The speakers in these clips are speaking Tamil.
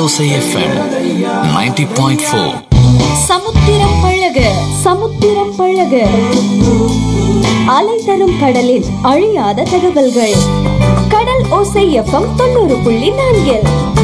ஓசை எஃப்எம் 90.4 சமுத்திரம் பழக சமுத்திரம் பழக அலை தரும் கடலில் அழியாத தகவல்கள் கடல் ஓசை எஃப்எம் தொண்ணூறு புள்ளி நான்கில்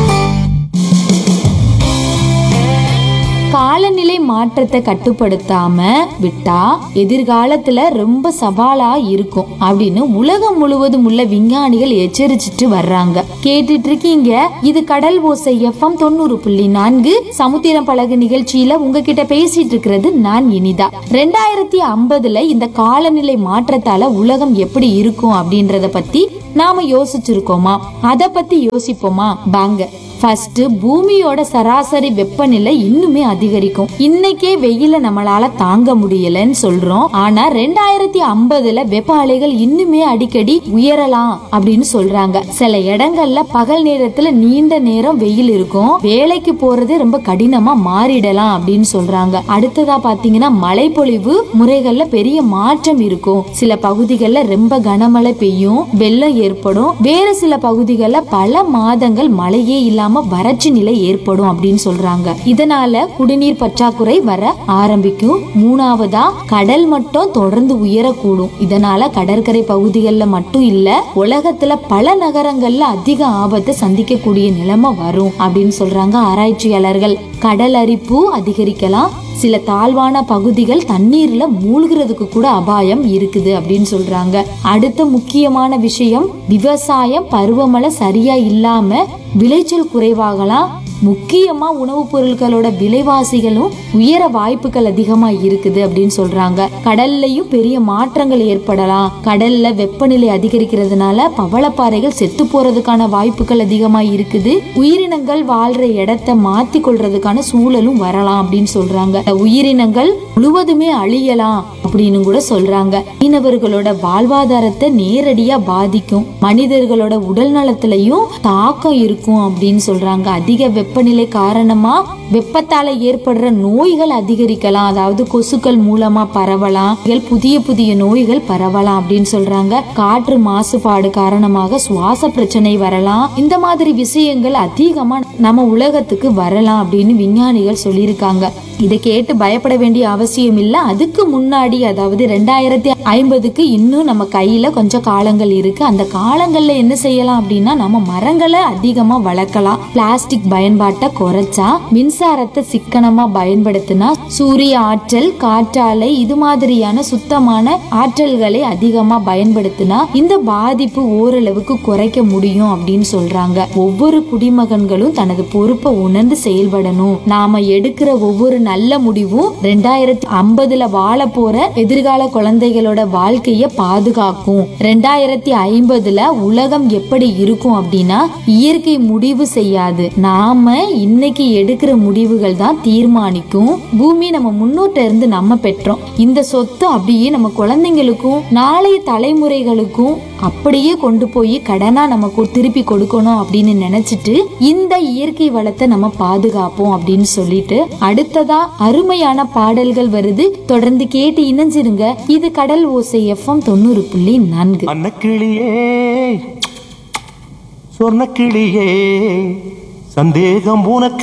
காலநிலை மாற்றத்தை கட்டுப்படுத்தாம விட்டா எதிர்காலத்துல ரொம்ப சவாலா இருக்கும் அப்படின்னு உலகம் முழுவதும் உள்ள விஞ்ஞானிகள் எச்சரிச்சிட்டு வர்றாங்க கேட்டுட்டு இருக்கீங்க இது கடல் ஓசை எஃப்எம் தொண்ணூறு புள்ளி நான்கு சமுத்திரம் பழகு நிகழ்ச்சியில உங்ககிட்ட பேசிட்டு இருக்கிறது நான் இனிதா ரெண்டாயிரத்தி ஐம்பதுல இந்த காலநிலை மாற்றத்தால உலகம் எப்படி இருக்கும் அப்படின்றத பத்தி நாம யோசிச்சிருக்கோமா அத பத்தி யோசிப்போமா வாங்க ஃபர்ஸ்ட் பூமியோட சராசரி வெப்பநிலை இன்னுமே அதிகரிக்கும் இன்னைக்கே வெயில நம்மளால தாங்க முடியலன்னு சொல்றோம் ஆனா ரெண்டாயிரத்தி ஐம்பதுல வெப்ப அலைகள் இன்னுமே அடிக்கடி உயரலாம் அப்படின்னு சொல்றாங்க சில இடங்கள்ல பகல் நேரத்துல நீண்ட நேரம் வெயில் இருக்கும் வேலைக்கு போறது ரொம்ப கடினமா மாறிடலாம் அப்படின்னு சொல்றாங்க அடுத்ததா பாத்தீங்கன்னா மழைப்பொழிவு முறைகள்ல பெரிய மாற்றம் இருக்கும் சில பகுதிகளில் ரொம்ப கனமழை பெய்யும் வெள்ளம் ஏற்படும் வேறு சில பகுதிகளில் பல மாதங்கள் மழையே இல்லாம வறட்சி நிலை ஏற்படும் அப்படின்னு சொல்றாங்க இதனால குடிநீர் பற்றாக்குறை வர ஆரம்பிக்கும் மூணாவதா கடல் மட்டம் தொடர்ந்து உயரக்கூடும் இதனால கடற்கரை பகுதிகளில் மட்டும் இல்ல உலகத்துல பல நகரங்கள்ல அதிக ஆபத்தை சந்திக்கக்கூடிய நிலைமை வரும் அப்படின்னு சொல்றாங்க ஆராய்ச்சியாளர்கள் கடல் அரிப்பு அதிகரிக்கலாம் சில தாழ்வான பகுதிகள் தண்ணீர்ல மூழ்கிறதுக்கு கூட அபாயம் இருக்குது அப்படின்னு சொல்றாங்க அடுத்த முக்கியமான விஷயம் விவசாயம் பருவமழை சரியா இல்லாம விளைச்சல் குறைவாகலாம் முக்கியமா உணவுப் பொருட்களோட விலைவாசிகளும் உயர வாய்ப்புகள் அதிகமா இருக்குது அப்படின்னு சொல்றாங்க கடல்லையும் பெரிய மாற்றங்கள் ஏற்படலாம் கடல்ல வெப்பநிலை அதிகரிக்கிறதுனால பவளப்பாறைகள் செத்து போறதுக்கான வாய்ப்புகள் அதிகமா இருக்குது உயிரினங்கள் வாழ்ற இடத்தை மாத்தி கொள்றதுக்கான சூழலும் வரலாம் அப்படின்னு சொல்றாங்க இந்த உயிரினங்கள் முழுவதுமே அழியலாம் அப்படின்னு கூட சொல்றாங்க மீனவர்களோட வாழ்வாதாரத்தை நேரடியா பாதிக்கும் மனிதர்களோட உடல் நலத்திலையும் தாக்கம் இருக்கும் அப்படின்னு சொல்றாங்க அதிக வெப்பநிலை காரணமா வெப்பத்தால ஏற்படுற நோய்கள் அதிகரிக்கலாம் அதாவது கொசுக்கள் மூலமா பரவலாம் இதில் புதிய புதிய நோய்கள் பரவலாம் அப்படின்னு சொல்றாங்க காற்று மாசுபாடு காரணமாக சுவாச பிரச்சனை வரலாம் இந்த மாதிரி விஷயங்கள் அதிகமா நம்ம உலகத்துக்கு வரலாம் அப்படின்னு விஞ்ஞானிகள் சொல்லியிருக்காங்க இதை கேட்டு பயப்பட வேண்டிய அவசியம் இல்ல அதுக்கு முன்னாடி அதாவது ரெண்டாயிரத்தி ஐம்பதுக்கு இன்னும் நம்ம கையில கொஞ்சம் காலங்கள் இருக்கு அந்த காலங்கள்ல என்ன செய்யலாம் அப்படின்னா நம்ம மரங்களை அதிகமா வளர்க்கலாம் பிளாஸ்டிக் பயன்பாட்டை குறைச்சா மின்சாரத்தை சிக்கனமா பயன்படுத்தினா சூரிய ஆற்றல் காற்றாலை இது மாதிரியான சுத்தமான ஆற்றல்களை அதிகமா பயன்படுத்தினா இந்த பாதிப்பு ஓரளவுக்கு குறைக்க முடியும் அப்படின்னு சொல்றாங்க ஒவ்வொரு குடிமகன்களும் தனது பொறுப்பை உணர்ந்து செயல்படணும் நாம எடுக்கிற ஒவ்வொரு நல்ல முடிவும் ரெண்டாயிரத்தி ஐம்பதுல வாழ போற எதிர்கால குழந்தைகளோட வாழ்க்கைய பாதுகாக்கும் ரெண்டாயிரத்தி ஐம்பதுல உலகம் எப்படி இருக்கும் அப்படின்னா இயற்கை முடிவு செய்யாது நாம இன்னைக்கு எடுக்கிற முடிவுகள் தான் தீர்மானிக்கும் பூமி நம்ம முன்னோட்ட இருந்து நம்ம பெற்றோம் இந்த சொத்து அப்படியே நம்ம குழந்தைங்களுக்கும் நாளைய தலைமுறைகளுக்கும் அப்படியே கொண்டு போய் கடனா நமக்கு திருப்பி கொடுக்கணும் அப்படின்னு நினைச்சிட்டு இந்த இயற்கை வளத்தை நம்ம பாதுகாப்போம் அப்படின்னு சொல்லிட்டு அடுத்ததா அருமையான பாடல்கள் வருது தொடர்ந்து கேட்டு இணைஞ்சிருங்க இது கடல் ஓசை எஃப்எம் தொண்ணூறு புள்ளி நான்கு அன்னக்கிளியே சொர்ணக்கிளியே சந்தேகம் உனக்கு